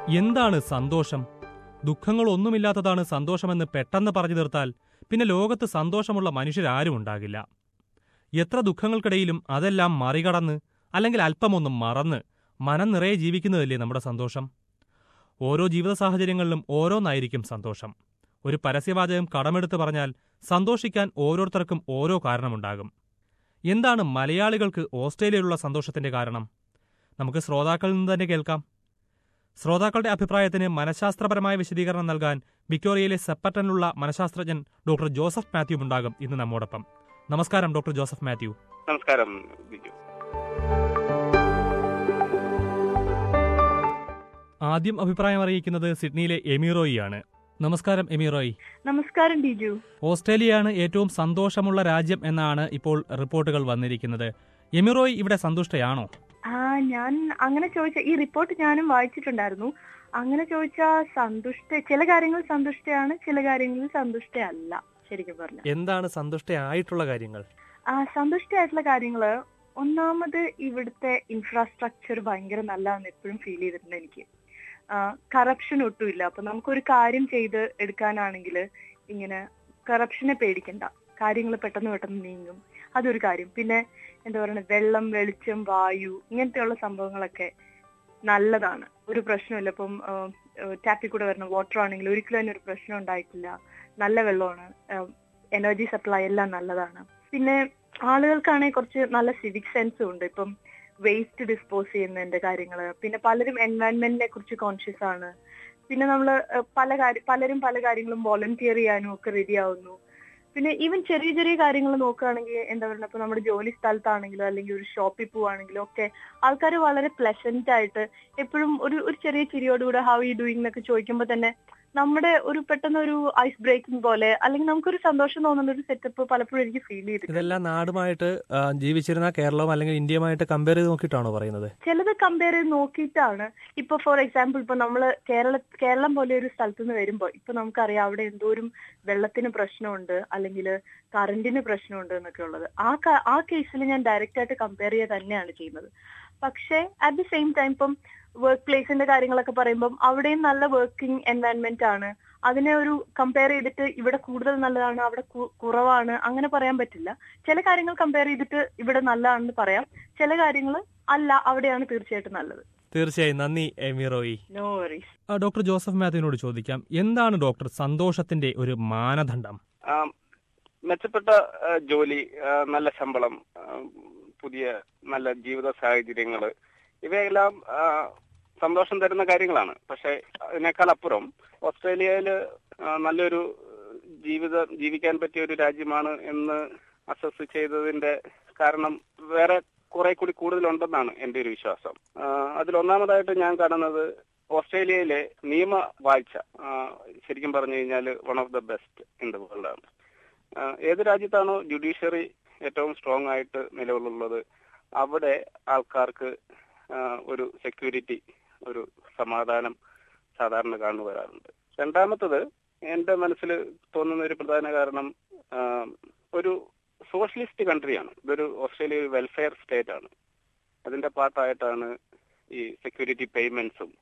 എന്താണ് സന്തോഷം ദുഃഖങ്ങളൊന്നുമില്ലാത്തതാണ് സന്തോഷമെന്ന് പെട്ടെന്ന് പറഞ്ഞു തീർത്താൽ പിന്നെ ലോകത്ത് സന്തോഷമുള്ള മനുഷ്യരാരും ഉണ്ടാകില്ല എത്ര ദുഃഖങ്ങൾക്കിടയിലും അതെല്ലാം മറികടന്ന് അല്ലെങ്കിൽ അല്പമൊന്നും മറന്ന് മനം നിറയെ ജീവിക്കുന്നതല്ലേ നമ്മുടെ സന്തോഷം ഓരോ ജീവിത സാഹചര്യങ്ങളിലും ഓരോന്നായിരിക്കും സന്തോഷം ഒരു പരസ്യവാചകം കടമെടുത്ത് പറഞ്ഞാൽ സന്തോഷിക്കാൻ ഓരോരുത്തർക്കും ഓരോ കാരണമുണ്ടാകും എന്താണ് മലയാളികൾക്ക് ഓസ്ട്രേലിയയിലുള്ള സന്തോഷത്തിന്റെ കാരണം നമുക്ക് ശ്രോതാക്കളിൽ നിന്ന് തന്നെ കേൾക്കാം ശ്രോതാക്കളുടെ അഭിപ്രായത്തിന് മനഃശാസ്ത്രപരമായ വിശദീകരണം നൽകാൻ വിക്ടോറിയയിലെ സെപ്പറ്റനിലുള്ള മനഃശാസ്ത്രജ്ഞൻ ഡോക്ടർ ജോസഫ് മാത്യു ഉണ്ടാകും ഇന്ന് നമ്മോടൊപ്പം നമസ്കാരം ഡോക്ടർ ജോസഫ് മാത്യു നമസ്കാരം ബിജു ആദ്യം അഭിപ്രായം അറിയിക്കുന്നത് സിഡ്നിയിലെ എമിറോയിയാണ് നമസ്കാരം എമിറോയി നമസ്കാരം ഡിജു ഓസ്ട്രേലിയയാണ് ഏറ്റവും സന്തോഷമുള്ള രാജ്യം എന്നാണ് ഇപ്പോൾ റിപ്പോർട്ടുകൾ വന്നിരിക്കുന്നത് എമിറോയ് ഇവിടെ സന്തുഷ്ടയാണോ ആ ഞാൻ അങ്ങനെ ചോദിച്ച ഈ റിപ്പോർട്ട് ഞാനും വായിച്ചിട്ടുണ്ടായിരുന്നു അങ്ങനെ ചോദിച്ചാൽ സന്തുഷ്ട ചില കാര്യങ്ങൾ സന്തുഷ്ടയാണ് ചില കാര്യങ്ങളിൽ സന്തുഷ്ടയല്ല ശരിക്കും പറഞ്ഞു എന്താണ് സന്തുഷ്ടയായിട്ടുള്ള കാര്യങ്ങൾ ആ സന്തുഷ്ടയായിട്ടുള്ള കാര്യങ്ങള് ഒന്നാമത് ഇവിടുത്തെ ഇൻഫ്രാസ്ട്രക്ചർ ഭയങ്കര നല്ലതാണെന്ന് എപ്പോഴും ഫീൽ ചെയ്തിട്ടുണ്ട് എനിക്ക് കറപ്ഷൻ ഒട്ടുമില്ല അപ്പൊ നമുക്കൊരു കാര്യം ചെയ്ത് എടുക്കാനാണെങ്കിൽ ഇങ്ങനെ കറപ്ഷനെ പേടിക്കണ്ട കാര്യങ്ങൾ പെട്ടെന്ന് പെട്ടെന്ന് നീങ്ങും അതൊരു കാര്യം പിന്നെ എന്താ പറയുക വെള്ളം വെളിച്ചം വായു ഇങ്ങനത്തെയുള്ള സംഭവങ്ങളൊക്കെ നല്ലതാണ് ഒരു പ്രശ്നമില്ല ഇപ്പം ടാപ്പിൽ കൂടെ വരുന്ന വാട്ടർ ആണെങ്കിൽ ഒരിക്കലും അതിന് ഒരു പ്രശ്നം ഉണ്ടായിട്ടില്ല നല്ല വെള്ളമാണ് എനർജി സപ്ലൈ എല്ലാം നല്ലതാണ് പിന്നെ ആളുകൾക്കാണെങ്കിൽ കുറച്ച് നല്ല സിവിക് സെൻസും ഉണ്ട് ഇപ്പം വേസ്റ്റ് ഡിസ്പോസ് ചെയ്യുന്നതിന്റെ കാര്യങ്ങൾ പിന്നെ പലരും എൻവയൺമെന്റിനെ കുറിച്ച് കോൺഷ്യസ് ആണ് പിന്നെ നമ്മൾ പല കാര്യം പലരും പല കാര്യങ്ങളും വോളണ്ടിയർ ചെയ്യാനും ഒക്കെ റെഡി ആവുന്നു പിന്നെ ഈവൻ ചെറിയ ചെറിയ കാര്യങ്ങൾ നോക്കുകയാണെങ്കിൽ എന്താ പറയുക ഇപ്പൊ നമ്മുടെ ജോലി സ്ഥലത്താണെങ്കിലോ അല്ലെങ്കിൽ ഒരു ഷോപ്പിൽ പോവാണെങ്കിലോ ഒക്കെ ആൾക്കാർ വളരെ പ്ലസന്റ് ആയിട്ട് എപ്പോഴും ഒരു ഒരു ചെറിയ ചിരിയോടുകൂടെ ഹൗ യു ഡൂയിങ് എന്നൊക്കെ ചോദിക്കുമ്പോൾ തന്നെ നമ്മുടെ ഒരു പെട്ടെന്ന് ഒരു ഐസ് ബ്രേക്കിംഗ് പോലെ അല്ലെങ്കിൽ നമുക്കൊരു സന്തോഷം തോന്നുന്ന ഒരു സെറ്റപ്പ് പലപ്പോഴും എനിക്ക് ഫീൽ ചെയ്തിട്ടുണ്ട് ഇതെല്ലാം നാടുമായിട്ട് ആ, ജീവിച്ചിരുന്ന കേരളവും അല്ലെങ്കിൽ ഇന്ത്യയുമായിട്ട് കമ്പയർ ചെയ്ത് നോക്കിയിട്ടാണോ പറയുന്നത് ചിലത് കമ്പയർ ചെയ്ത് നോക്കിയിട്ടാണ് ഇപ്പൊ ഫോർ എക്സാമ്പിൾ ഇപ്പൊ നമ്മള് കേരള കേരളം പോലെ ഒരു സ്ഥലത്ത് നിന്ന് വരുമ്പോൾ ഇപ്പൊ നമുക്കറിയാം അവിടെ എന്തോരം വെള്ളത്തിന് പ്രശ്നമുണ്ട് അല്ലെങ്കിൽ കറന്റിന് പ്രശ്നമുണ്ട് എന്നൊക്കെ ഉള്ളത് ആ ക- ആ കേസിൽ ഞാൻ ഡയറക്റ്റ് ആയിട്ട് കമ്പയർ ചെയ്യുക തന്നെയാണ് ചെയ്യുന്നത് പക്ഷേ അറ്റ് ദി സെയിം ടൈം ഇപ്പം വർക്ക് പ്ലേസിന്റെ കാര്യങ്ങളൊക്കെ പറയുമ്പം അവിടെയും നല്ല വർക്കിംഗ് എൻവയൺമെന്റ് ആണ് അതിനെ ഒരു കമ്പയർ ചെയ്തിട്ട് ഇവിടെ കൂടുതൽ നല്ലതാണ് അവിടെ കു- കുറവാണ് അങ്ങനെ പറയാൻ പറ്റില്ല ചില കാര്യങ്ങൾ കമ്പയർ ചെയ്തിട്ട് ഇവിടെ നല്ലതാണെന്ന് പറയാം ചില കാര്യങ്ങൾ അല്ല അവിടെയാണ് തീർച്ചയായിട്ടും നല്ലത് തീർച്ചയായും നന്ദി എമിറോയി നോ വറീസ് ആ, ഡോക്ടർ ജോസഫ് മാത്യുവിനോട് ചോദിക്കാം എന്താണ് ഡോക്ടർ സന്തോഷത്തിന്റെ ഒരു മാനദണ്ഡം ആ, മെച്ചപ്പെട്ട ആ, ജോലി ആ, നല്ല ശമ്പളം ആ, പുതിയ നല്ല ജീവിത സാഹചര്യങ്ങള് ഇവയെല്ലാം ആ, സന്തോഷം തരുന്ന കാര്യങ്ങളാണ് പക്ഷെ അതിനേക്കാൾ അപ്പുറം ഓസ്ട്രേലിയയില് ആ, നല്ലൊരു ജീവിതം ജീവിക്കാൻ പറ്റിയ ഒരു രാജ്യമാണ് എന്ന് അസസ് ചെയ്തതിന്റെ കാരണം വേറെ കുറെ കൂടി കൂടുതലുണ്ടെന്നാണ് എന്റെ ഒരു വിശ്വാസം ആ, അതിലൊന്നാമതായിട്ട് ഞാൻ കാണുന്നത് ഓസ്ട്രേലിയയിലെ നിയമ വാഴ്ച ആ, ശരിക്കും പറഞ്ഞു കഴിഞ്ഞാൽ one of the best in the world ആണ് ആ, ഏത് രാജ്യത്താണോ ജുഡീഷ്യറി ഏറ്റവും സ്ട്രോങ് ആയിട്ട് നിലവിലുള്ളത് അവിടെ ആൾക്കാർക്ക് ആ, ഒരു സെക്യൂരിറ്റി ഒരു സമാധാനം സാധാരണ കാണു വരാറുണ്ട് രണ്ടാമത്തത് എന്റെ മനസ്സിൽ തോന്നുന്ന ഒരു പ്രധാന കാരണം ആ, ഒരു സോഷ്യലിസ്റ്റ് കൺട്രിയാണ് ഇതൊരു ഓസ്ട്രേലിയ ഒരു വെൽഫെയർ സ്റ്റേറ്റ് ആണ് അതിന്റെ പാർട്ടായിട്ടാണ് ഈ സെക്യൂരിറ്റി പേയ്മെന്റ്സും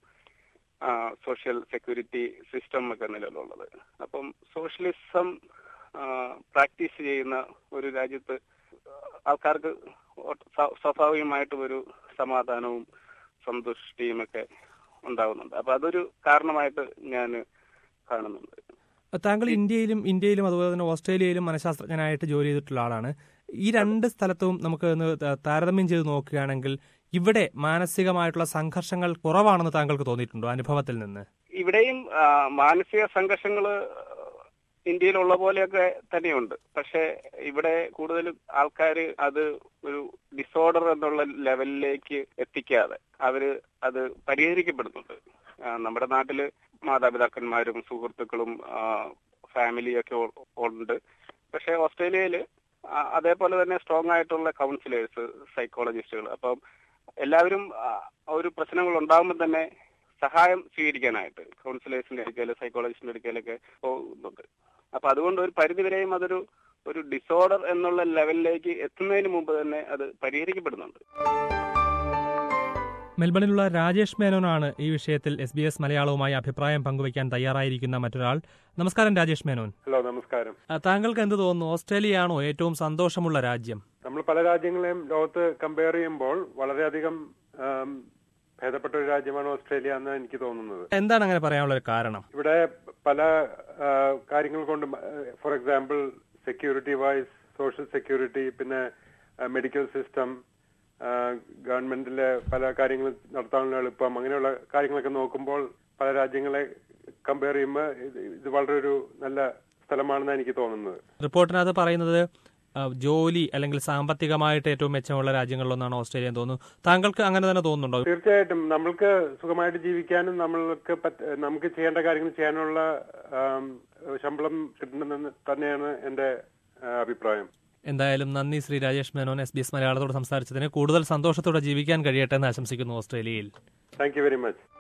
സോഷ്യൽ സെക്യൂരിറ്റി സിസ്റ്റം ഒക്കെ നിലവിലുള്ളത് അപ്പം സോഷ്യലിസം പ്രാക്ടീസ് ചെയ്യുന്ന ഒരു രാജ്യത്ത് ആൾക്കാർക്ക് ഒട്ട് സ്വാ- സ്വാഭാവികമായിട്ടും ഒരു സമാധാനവും സന്തുഷ്ടിയും ഒക്കെ ഉണ്ടാകുന്നുണ്ട് അപ്പൊ അതൊരു കാരണമായിട്ട് ഞാൻ കാണുന്നുണ്ട് താങ്കൾ ഇന്ത്യയിലും ഇന്ത്യയിലും അതുപോലെ തന്നെ ഓസ്ട്രേലിയയിലും മനഃശാസ്ത്രജ്ഞനായിട്ട് ജോലി ചെയ്തിട്ടുള്ള ആളാണ് ഈ രണ്ട് സ്ഥലത്തും നമുക്ക് ഒന്ന് ത- താരതമ്യം ചെയ്ത് നോക്കുകയാണെങ്കിൽ ഇവിടെ മാനസികമായിട്ടുള്ള സംഘർഷങ്ങൾ കുറവാണെന്ന് താങ്കൾക്ക് തോന്നിയിട്ടുണ്ടോ അനുഭവത്തിൽ നിന്ന് ഇവിടെയും ആ, മാനസിക സംഘർഷങ്ങള് ഇന്ത്യയിലുള്ള പോലെയൊക്കെ തന്നെയുണ്ട് പക്ഷെ ഇവിടെ കൂടുതൽ ആൾക്കാർ അത് ഒരു ഡിസോർഡർ എന്നുള്ള ലെവലിലേക്ക് എത്തിക്കാതെ അവര് അത് പരിഹരിക്കപ്പെടുന്നുണ്ട് ആ, നമ്മുടെ നാട്ടില് മാതാപിതാക്കന്മാരും സുഹൃത്തുക്കളും ഫാമിലിയും ഒക്കെ ഉ- ഉണ്ട് പക്ഷെ ഓസ്ട്രേലിയയില് ആ, അതേപോലെ തന്നെ സ്ട്രോങ് ആയിട്ടുള്ള കൗൺസിലേഴ്സ് സൈക്കോളജിസ്റ്റുകൾ അപ്പം എല്ലാവരും ആ, ഒരു പ്രശ്നങ്ങൾ ഉണ്ടാകുമ്പോൾ തന്നെ സഹായം സ്വീകരിക്കാനായിട്ട് കൗൺസിലേഴ്സിന്റെ അടുക്കൽ സൈക്കോളജിസ്റ്റിന്റെ അടുക്കലൊക്കെ പോകുന്നുണ്ട് അപ്പൊ അതുകൊണ്ട് ഒരു പരിധിവരെയും അതൊരു ഒരു ഡിസോർഡർ എന്നുള്ള ലെവലിലേക്ക് എത്തുന്നതിന് മുമ്പ് തന്നെ അത് പരിഹരിക്കപ്പെടുന്നുണ്ട് മെൽബണിലുള്ള രാജേഷ് മേനോനാണ് ഈ വിഷയത്തിൽ എസ് ബി എസ് മലയാളവുമായി അഭിപ്രായം പങ്കുവയ്ക്കാൻ തയ്യാറായിരിക്കുന്ന മറ്റൊരാൾ നമസ്കാരം രാജേഷ് മേനോൻ ഹലോ നമസ്കാരം ആ, താങ്കൾക്ക് എന്ത് തോന്നുന്നു ഓസ്ട്രേലിയയാണോ ഏറ്റവും സന്തോഷമുള്ള രാജ്യം നമ്മൾ പല രാജ്യങ്ങളെയും ലോകത്ത് കമ്പയർ ചെയ്യുമ്പോൾ വളരെയധികം ആം, ഭേദപ്പെട്ട ഒരു രാജ്യമാണ് ഓസ്ട്രേലിയ എന്ന് എനിക്ക് തോന്നുന്നത് എന്താണ് അങ്ങനെ പറയാനുള്ള ഒരു കാരണം ഇവിടെ പല ആ, കാര്യങ്ങൾ കൊണ്ടും for example security wise social security പിന്നെ മെഡിക്കൽ സിസ്റ്റം ഗവൺമെന്റിലെ പല കാര്യങ്ങൾ നടത്താനുള്ള എളുപ്പം അങ്ങനെയുള്ള കാര്യങ്ങളൊക്കെ നോക്കുമ്പോൾ പല രാജ്യങ്ങളെ കമ്പയർ ചെയ്യുമ്പോൾ ഇത് ഇത് വളരെ ഒരു നല്ല സ്ഥലമാണെന്നാണ് എനിക്ക് തോന്നുന്നത് റിപ്പോർട്ടിനകത്ത് പറയുന്നത് ആ, ജോലി അല്ലെങ്കിൽ സാമ്പത്തികമായിട്ട് ഏറ്റവും മെച്ചമുള്ള രാജ്യങ്ങളിലൊന്നാണ് ഓസ്ട്രേലിയ എന്ന് തോന്നുന്നു താങ്കൾക്ക് അങ്ങനെ തന്നെ തോന്നുന്നുണ്ടോ തീർച്ചയായിട്ടും നമ്മൾക്ക് സുഖമായിട്ട് ജീവിക്കാനും നമ്മൾക്ക് പറ്റ- നമുക്ക് ചെയ്യേണ്ട കാര്യങ്ങൾ ചെയ്യാനുള്ള ആം, ശമ്പളം കിട്ടണമെന്ന് തന്നെയാണ് എന്റെ ആ, അഭിപ്രായം എന്തായാലും നന്ദി Shri Rajesh Menon S B S മലയാളത്തോട് സംസാരിച്ചതിന് കൂടുതൽ സന്തോഷത്തോടെ ജീവിക്കാൻ കഴിയട്ടെ എന്ന് ആശംസിക്കുന്നു ഓസ്ട്രേലിയയിൽ താങ്ക് യു വെരി മച്ച്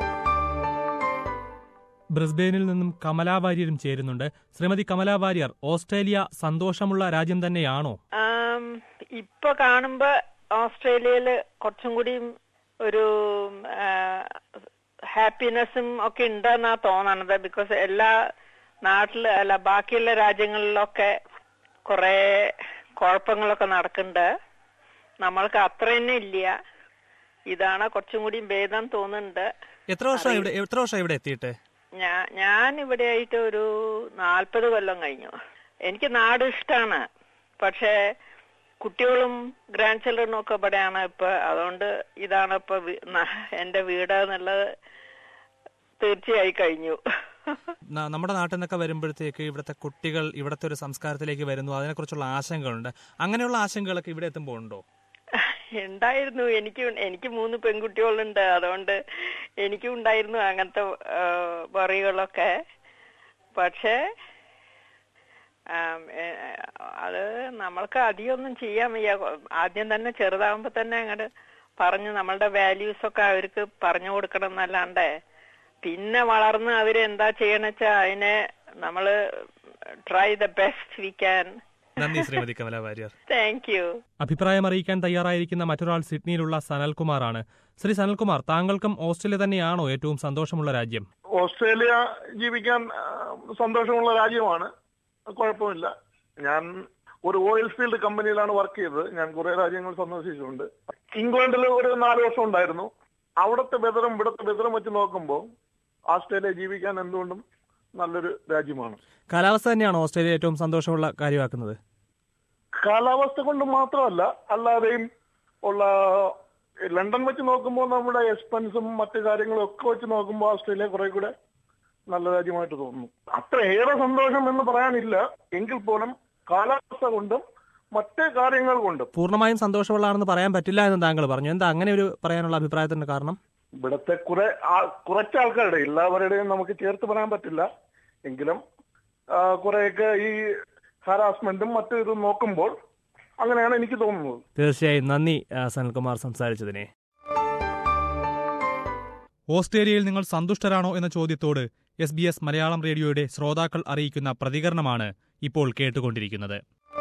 ബ്രിസ്ബെയിനിൽ നിന്നും കമലാ വാര്യരും ചേരുന്നുണ്ട് ശ്രീമതി കമലാ വാര്യർ ഓസ്ട്രേലിയ സന്തോഷമുള്ള രാജ്യം തന്നെയാണോ ആം, ഇപ്പൊ കാണുമ്പോ ഓസ്ട്രേലിയയില് കുറച്ചും കൂടി ഒരു ഹാപ്പിനെസ്സും ഒക്കെ ഉണ്ടെന്നാ തോന്നണത് ബിക്കോസ് എല്ലാ നാട്ടില് അല്ല ബാക്കിയുള്ള രാജ്യങ്ങളിലൊക്കെ കുറെ കുഴപ്പങ്ങളൊക്കെ നടക്കുന്നുണ്ട് നമ്മൾക്ക് അത്ര തന്നെ ഇല്ല ഇതാണ് കുറച്ചും കൂടി ഭേദം തോന്നുന്നുണ്ട് എത്ര വർഷം ഇവിടെ എത്ര വർഷം ഇവിടെ എത്തിയിട്ട് ഞാൻ ഞാൻ ഇവിടെ ആയിട്ട് ഒരു നാൽപ്പത് കൊല്ലം കഴിഞ്ഞു എനിക്ക് നാട് ഇഷ്ടമാണ് പക്ഷേ കുട്ടികളും ഗ്രാൻഡ് ചിൽഡ്രനും ഒക്കെ ഇവിടെയാണ് ഇപ്പൊ അതുകൊണ്ട് ഇതാണ് ഇപ്പൊ വി- ന- എന്റെ വീട് എന്നുള്ളത് തീർച്ചയായി കഴിഞ്ഞു ന- നമ്മുടെ നാട്ടിൽ നിന്നൊക്കെ വരുമ്പോഴത്തേക്ക് ഇവിടുത്തെ കുട്ടികൾ ഇവിടുത്തെ ഒരു സംസ്കാരത്തിലേക്ക് വരുന്നു അതിനെക്കുറിച്ചുള്ള ആശങ്കകളുണ്ട് അങ്ങനെയുള്ള ആശങ്കകളൊക്കെ ഇവിടെ എത്തുമ്പോൾ ഉണ്ടോ ഉണ്ടായിരുന്നു എനിക്ക് എനിക്ക് മൂന്ന് പെൺകുട്ടികളുണ്ട് അതുകൊണ്ട് എനിക്കും ഉണ്ടായിരുന്നു അങ്ങനത്തെ വറികളൊക്കെ പക്ഷേ ആം, ഏ, അത് നമ്മൾക്ക് അധികമൊന്നും ചെയ്യാൻ വയ്യ ആദ്യം തന്നെ ചെറുതാകുമ്പോ തന്നെ അങ്ങോട്ട് പറഞ്ഞ് നമ്മളുടെ വാല്യൂസ് ഒക്കെ അവർക്ക് പറഞ്ഞു കൊടുക്കണം എന്നല്ലാണ്ട് പിന്നെ വളർന്ന് അവര് എന്താ ചെയ്യണെച്ചാ അതിനെ നമ്മള് try the best we can നന്ദി ശ്രീമതി കമല വാര്യർ താങ്ക് യു അഭിപ്രായം അറിയിക്കാൻ തയ്യാറായിരിക്കുന്ന മറ്റൊരാൾ സിഡ്നിയിലുള്ള സനൽകുമാറാണ് ശ്രീ സനൽകുമാർ താങ്കൾക്കും ഓസ്ട്രേലിയ തന്നെയാണോ ഏറ്റവും സന്തോഷമുള്ള രാജ്യം ഓസ്ട്രേലിയ ജീവിക്കാൻ ആ, സന്തോഷമുള്ള രാജ്യമാണ് കുഴപ്പമില്ല ഞാൻ ഒരു ഓയിൽ ഫീൽഡ് കമ്പനിയിലാണ് വർക്ക് ചെയ്തത് ഞാൻ കുറെ രാജ്യങ്ങൾ സന്ദർശിച്ചിട്ടുണ്ട് ഇംഗ്ലണ്ടിൽ ഒരു നാല് വർഷം ഉണ്ടായിരുന്നു അവിടുത്തെ വെതറും ഇവിടുത്തെ വെതറും വെച്ച് നോക്കുമ്പോൾ ഓസ്ട്രേലിയ ജീവിക്കാൻ എന്തുകൊണ്ടും നല്ലൊരു രാജ്യമാണ് കാലാവസ്ഥ തന്നെയാണോ ഓസ്ട്രേലിയ ഏറ്റവും സന്തോഷമുള്ള കാര്യമാക്കുന്നത് കാലാവസ്ഥ കൊണ്ട് മാത്രമല്ല അല്ലാതെയും ഉള്ള ലണ്ടൻ വെച്ച് നോക്കുമ്പോൾ നമ്മുടെ എക്സ്പെൻസും മറ്റു കാര്യങ്ങളും ഒക്കെ വെച്ച് നോക്കുമ്പോൾ ഓസ്ട്രേലിയ കുറെ കൂടെ നല്ല രാജ്യമായിട്ട് തോന്നുന്നു അത്രയേറെ സന്തോഷം എന്ന് പറയാനില്ല എങ്കിൽ പോലും കാലാവസ്ഥ കൊണ്ടും മറ്റേ കാര്യങ്ങൾ കൊണ്ടും പൂർണ്ണമായും സന്തോഷമുള്ളതാണെന്ന് പറയാൻ പറ്റില്ല എന്ന് താങ്കൾ പറഞ്ഞു എന്താ അങ്ങനെ ഒരു പറയാനുള്ള അഭിപ്രായത്തിന്റെ കാരണം ഇവിടുത്തെ കുറെ ആ- കുറച്ച് ആൾക്കാരുടെ എല്ലാവരുടെയും നമുക്ക് ചേർത്ത് പറയാൻ പറ്റില്ല എങ്കിലും ആ, കുറെയൊക്കെ ഈ ഹാരാസ്മെന്റും മറ്റു ഇതും നോക്കുമ്പോൾ അങ്ങനെയാണ് എനിക്ക് തോന്നുന്നത് തീർച്ചയായും നന്ദി ആ, സനൽകുമാർ സംസാരിച്ചതിനെ ഓസ്ട്രേലിയയിൽ നിങ്ങൾ സന്തുഷ്ടരാണോ എന്ന ചോദ്യത്തോട് എസ് ബി എസ് മലയാളം റേഡിയോയുടെ ശ്രോതാക്കൾ അറിയിക്കുന്ന പ്രതികരണമാണ് ഇപ്പോൾ കേട്ടുകൊണ്ടിരിക്കുന്നത്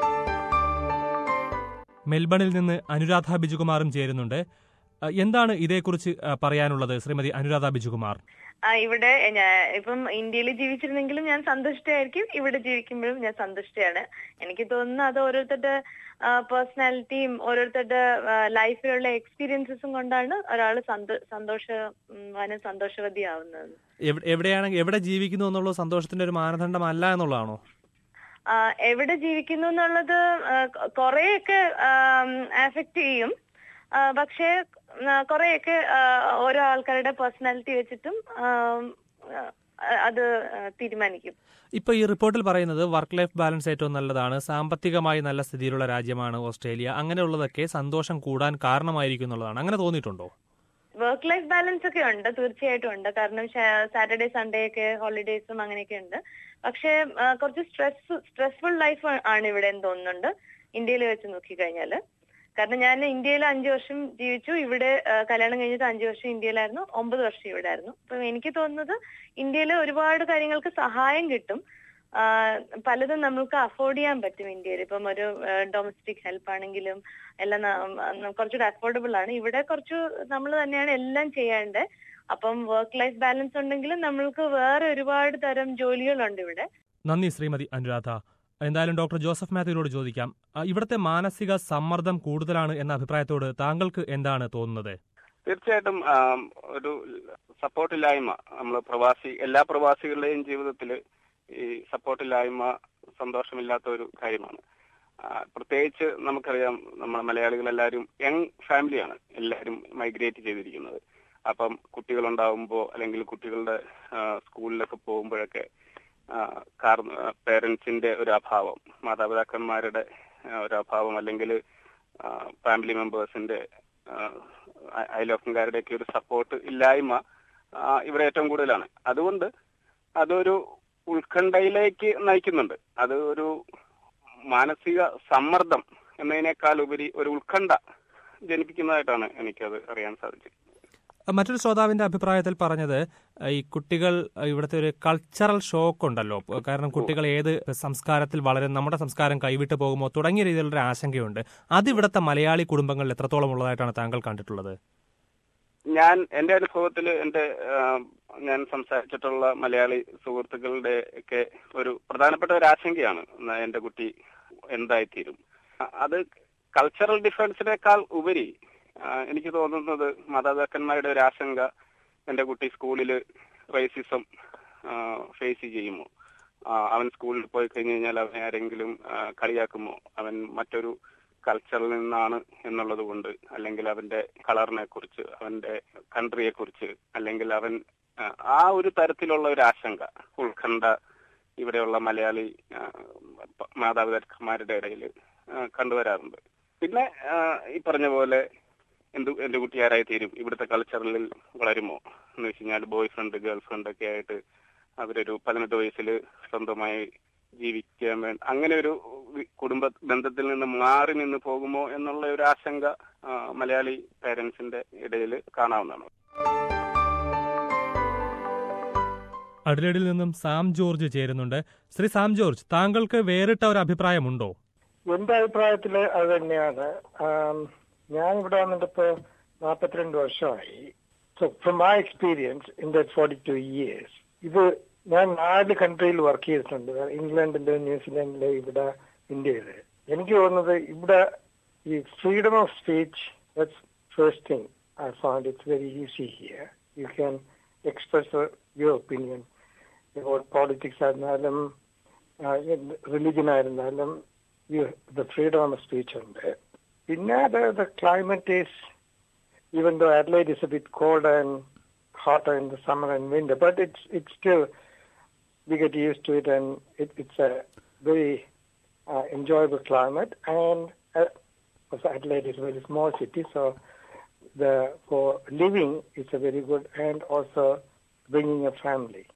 മെൽബണിൽ നിന്ന് അനുരാധ ബിജുകുമാറും ചേരുന്നുണ്ട് ആ, എന്താണ് ഇതേക്കുറിച്ച് ആ, പറയാനുള്ളത് ശ്രീമതി അനുരാധ ബിജുകുമാർ ആ, ഇവിടെ ഞാൻ ഇപ്പം ഇന്ത്യയിൽ ജീവിച്ചിരുന്നെങ്കിലും ഞാൻ സന്തുഷ്ടയായിരിക്കും ഇവിടെ ജീവിക്കുമ്പോഴും ഞാൻ സന്തുഷ്ടയാണ് എനിക്ക് തോന്നുന്നു അത് ഓരോരുത്തരുടെ പേഴ്സണാലിറ്റിയും ഓരോരുത്തരുടെ ലൈഫിലുള്ള എക്സ്പീരിയൻസസും കൊണ്ടാണ് ഒരാൾ സന്തോഷ ഉം, സന്തോഷവതിയാവുന്നത് എവിടെ- എവിടെയാണ് എവിടെ ജീവിക്കുന്നു എന്നുള്ളത് സന്തോഷത്തിന്റെ ഒരു മാനദണ്ഡമല്ല എന്നുള്ളതാണോ ആ, എവിടെ ജീവിക്കുന്നു എന്നുള്ളത് കുറെയൊക്കെ ആഫക്ട് ചെയ്യും ആ, പക്ഷേ ആ, കുറെയൊക്കെ ആ, ഓരോ ആൾക്കാരുടെ പേഴ്സണാലിറ്റി വെച്ചിട്ടും ആം, ആ, അത് ആ, തീരുമാനിക്കും ഇപ്പൊ ഈ റിപ്പോർട്ടിൽ പറയുന്നത് വർക്ക് ലൈഫ് ബാലൻസ് ഏറ്റവും നല്ലതാണ് സാമ്പത്തികമായി നല്ല സ്ഥിതിയിലുള്ള രാജ്യമാണ് ഓസ്ട്രേലിയ അങ്ങനെയുള്ളതൊക്കെ സന്തോഷം കൂടാൻ കാരണമായിരിക്കും എന്നുള്ളതാണ് അങ്ങനെ തോന്നിയിട്ടുണ്ടോ വർക്ക് ലൈഫ് ബാലൻസ് ഒക്കെ ഉണ്ട് തീർച്ചയായിട്ടും ഉണ്ട് കാരണം സാറ്റർഡേ സൺഡേ ഒക്കെ ഹോളിഡേയ്സും അങ്ങനെയൊക്കെ ഉണ്ട് പക്ഷേ ആ, കുറച്ച് സ്ട്രെസ് സ്ട്രെസ്ഫുൾ ലൈഫ് ആണ് ഇവിടെ എന്ന് തോന്നുന്നുണ്ട് ഇന്ത്യയിൽ വെച്ച് നോക്കിക്കഴിഞ്ഞാല് കാരണം ഞാൻ ഇന്ത്യയിൽ അഞ്ചു വർഷം ജീവിച്ചു ഇവിടെ ആ, കല്യാണം കഴിഞ്ഞിട്ട് അഞ്ചു വർഷം ഇന്ത്യയിലായിരുന്നു ഒമ്പത് വർഷം ഇവിടെ ആയിരുന്നു അപ്പൊ എനിക്ക് തോന്നുന്നത് ഇന്ത്യയിൽ ഒരുപാട് കാര്യങ്ങൾക്ക് സഹായം കിട്ടും ആ, പലതും നമുക്ക് അഫോർഡ് ചെയ്യാൻ പറ്റും ഇന്ത്യയിൽ ഇപ്പം ഒരു ഡൊമസ്റ്റിക് ഹെൽപ്പ് ആണെങ്കിലും എല്ലാം ന- ന- കുറച്ചുകൂടെ അഫോർഡബിൾ ആണ് ഇവിടെ കുറച്ച് നമ്മൾ തന്നെയാണ് എല്ലാം ചെയ്യേണ്ടത് അപ്പം വർക്ക് ലൈഫ് ബാലൻസ് ഉണ്ടെങ്കിലും നമ്മൾക്ക് വേറെ ഒരുപാട് തരം ജോലികളുണ്ട് ഇവിടെ നന്ദി ശ്രീമതി അനുരാധ എന്തായാലും ഡോക്ടർ ജോസഫ് മാത്യുവിനോട് ചോദിക്കാം ആ, ഇവിടുത്തെ മാനസിക സമ്മർദ്ദം കൂടുതലാണ് എന്ന അഭിപ്രായത്തോട് താങ്കൾക്ക് എന്താണ് തോന്നുന്നത് തീർച്ചയായിട്ടും ആം, ഒരു സപ്പോർട്ടില്ലായ്മ നമ്മൾ പ്രവാസി എല്ലാ പ്രവാസികളുടെയും ജീവിതത്തിൽ ഈ സപ്പോർട്ടില്ലായ്മ സന്തോഷമില്ലാത്ത ഒരു കാര്യമാണ് ആ, പ്രത്യേകിച്ച് നമുക്കറിയാം നമ്മുടെ മലയാളികൾ എല്ലാവരും യങ് ഫാമിലിയാണ് എല്ലാവരും മൈഗ്രേറ്റ് ചെയ്തിരിക്കുന്നത് അപ്പം കുട്ടികളുണ്ടാവുമ്പോൾ അല്ലെങ്കിൽ കുട്ടികളുടെ ആ, സ്കൂളിലൊക്കെ പോകുമ്പോഴൊക്കെ കാർ പേരൻസിന്റെ ഒരു അഭാവം മാതാപിതാക്കന്മാരുടെ ആ, ഒരു അഭാവം അല്ലെങ്കിൽ ഫാമിലി മെമ്പേഴ്സിന്റെ അയലോക്കംകാരുടെ ഒക്കെ ഒരു സപ്പോർട്ട് ഇല്ലായ്മ ആ, ഇവിടെ ഏറ്റവും കൂടുതലാണ് അതുകൊണ്ട് അതൊരു ഉത്കണ്ഠയിലേക്ക് നയിക്കുന്നുണ്ട് അത് ഒരു മാനസിക സമ്മർദ്ദം എന്നതിനേക്കാൾ ഉപരി ഒരു ഉത്കണ്ഠ ജനിപ്പിക്കുന്നതായിട്ടാണ് എനിക്കത് അറിയാൻ സാധിച്ചത് മറ്റൊരു ശ്രോതാവിന്റെ അഭിപ്രായത്തിൽ പറഞ്ഞത് ഈ കുട്ടികൾ ഇവിടുത്തെ ഒരു കൾച്ചറൽ ഷോക്ക് ഉണ്ടല്ലോ കാരണം കുട്ടികൾ ഏത് സംസ്കാരത്തിൽ വളരെ നമ്മുടെ സംസ്കാരം കൈവിട്ടു പോകുമോ തുടങ്ങിയ രീതിയിലുള്ള ഒരു ആശങ്കയുണ്ട് അത് ഇവിടുത്തെ മലയാളി കുടുംബങ്ങളിൽ എത്രത്തോളം ഉള്ളതായിട്ടാണ് താങ്കൾ കണ്ടിട്ടുള്ളത് ഞാൻ എന്റെ അനുഭവത്തിൽ എന്റെ ആ, ഞാൻ സംസാരിച്ചിട്ടുള്ള മലയാളി സുഹൃത്തുക്കളുടെ ഒക്കെ ഒരു പ്രധാനപ്പെട്ട ഒരു ആശങ്കയാണ് ന- എന്റെ കുട്ടി എന്തായിത്തീരും അ- അത് കൾച്ചറൽ ഡിഫറൻസിനേക്കാൾ ഉപരി ആ, എനിക്ക് തോന്നുന്നത് മാതാപിതാക്കന്മാരുടെ ഒരു ആശങ്ക എന്റെ കുട്ടി സ്കൂളിൽ റേസിസം ഫേസ് ചെയ്യുമോ ആ, അവൻ സ്കൂളിൽ പോയി കഴിഞ്ഞു കഴിഞ്ഞാൽ അവനെ ആരെങ്കിലും ആ, കളിയാക്കുമോ അവൻ മറ്റൊരു കൾച്ചറിൽ നിന്നാണ് എന്നുള്ളത് കൊണ്ട് അല്ലെങ്കിൽ അവന്റെ കളറിനെ കുറിച്ച് അവന്റെ കൺട്രിയെ കുറിച്ച് അല്ലെങ്കിൽ അവൻ ആ, ആ ഒരു തരത്തിലുള്ള ഒരു ആശങ്ക ഉത്കണ്ഠ ഇവിടെയുള്ള മലയാളി ആ, പ- മാതാപിതാക്കന്മാരുടെ ഇടയിൽ കണ്ടുവരാറുണ്ട് പിന്നെ ആ, ഈ പറഞ്ഞ പോലെ എന്ത് എന്റെ കുട്ടി ആരായി തീരും ഇവിടുത്തെ കൾച്ചറിൽ വളരുമോ എന്ന് വെച്ച് കഴിഞ്ഞാൽ ബോയ് ഫ്രണ്ട് ഗേൾ ഫ്രണ്ട് ഒക്കെ ആയിട്ട് അവരൊരു പതിനെട്ട് വയസ്സിൽ സ്വന്തമായി ജീവിക്കാൻ വേണ്ടി അങ്ങനെ ഒരു വി- കുടുംബ ബന്ധത്തിൽ നിന്ന് മാറി നിന്ന് പോകുമോ എന്നുള്ള ഒരു ആശങ്ക ആ, മലയാളി പേരൻസിന്റെ ഇടയിൽ കാണാവുന്നതാണ് അഡിലേഡിൽ നിന്നും സാം ജോർജ് ചേരുന്നുണ്ട് ശ്രീ സാം ജോർജ് താങ്കൾക്ക് വേറിട്ട ഒരു അഭിപ്രായമുണ്ടോ എന്റെ അഭിപ്രായത്തില് അത് തന്നെയാണ് ആം, ഞാൻ ഇവിടെ വന്നിട്ടിപ്പോ നാൽപ്പത്തിരണ്ട് വർഷമായി so from my experience in the forty two years ഇത് ഞാൻ നാല് കൺട്രിയിൽ വർക്ക് ചെയ്തിട്ടുണ്ട് ഇംഗ്ലണ്ടില് ന്യൂസിലാൻഡില് ഇവിടെ ഇന്ത്യയില് എനിക്ക് തോന്നുന്നത് ഇവിടെ ഈ freedom of speech that's first thing I found it's very easy here you can express your opinion about politics ആയിരുന്നാലും റിലിജൻ ആയിരുന്നാലും you the freedom of speech ഉണ്ട് പിന്നെ the, the climate is even though Adelaide is a bit colder and hotter in the summer and winter, but it's it's still we get used to it and it, it's a very uh, enjoyable climate and uh, also Adelaide is a very small city so the for living it's a very good and also bringing a family.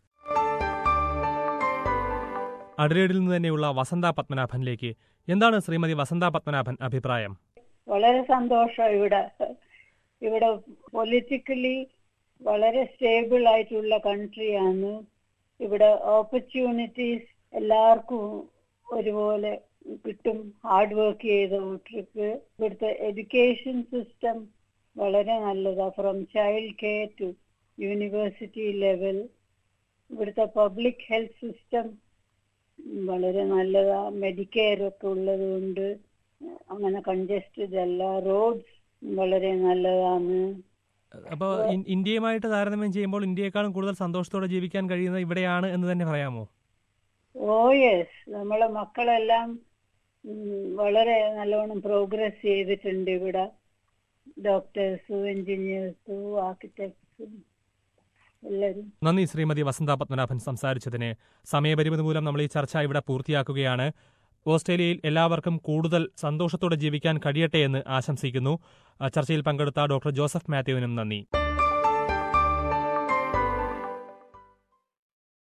അഡിലേഡിൽ നിന്ന് തന്നെയുള്ള വസന്ത പത്മനാഭനിലേക്ക് എന്താണ് ശ്രീമതി വസന്ത പത്മനാഭൻ അഭിപ്രായം വളരെ സന്തോഷം ഇവിടെ ഇവിടെ politically വളരെ stable ആയിട്ടുള്ള കൺട്രിയാണ് ഇവിടെ ഓപ്പർച്യൂണിറ്റീസ് എല്ലാവർക്കും ഒരുപോലെ കിട്ടും ഹാർഡ് വർക്ക് ചെയ്ത കൂട്ടർക്ക് ഇവിടുത്തെ എഡ്യൂക്കേഷൻ സിസ്റ്റം വളരെ നല്ലതാണ് from child care to university level ഇവിടുത്തെ പബ്ലിക് ഹെൽത്ത് സിസ്റ്റം വളരെ നല്ലതാ മെഡിക്കെയർ ഒക്കെ ഉള്ളത് കൊണ്ട് അങ്ങനെ കൺജസ്റ്റഡ് അല്ല റോഡ്സ് വളരെ നല്ലതാണ് അപ്പോൾ ഇന്ത്യയുമായിട്ട് താരതമ്യം ചെയ്യുമ്പോൾ ഇന്ത്യയെക്കാളും കൂടുതൽ സന്തോഷത്തോടെ ജീവിക്കാൻ കഴിയുന്നത് ഇവിടെയാണ് എന്ന് തന്നെ പറയാമോ ഓ യെസ് നമ്മളെ മക്കളെല്ലാം ഉം, വളരെ നല്ലോണം പ്രോഗ്രസ് ചെയ്തിട്ടുണ്ട് ഇവിടെ ഡോക്ടേഴ്സും എഞ്ചിനീയേഴ്സും ആർക്കിടെക്ട്സും എല്ലാവരും നന്ദി ശ്രീമതി വസന്ത പത്മനാഭൻ സംസാരിച്ചതിന് സമയപരിമിതി മൂലം നമ്മൾ ഈ ചർച്ച ഇവിടെ പൂർത്തിയാക്കുകയാണ് ഓസ്ട്രേലിയയിൽ എല്ലാവർക്കും കൂടുതൽ സന്തോഷത്തോടെ ജീവിക്കാൻ കഴിയട്ടെ എന്ന് ആശംസിക്കുന്നു ആ ചർച്ചയിൽ പങ്കെടുത്ത ഡോക്ടർ ജോസഫ് മാത്യുവിനും നന്ദി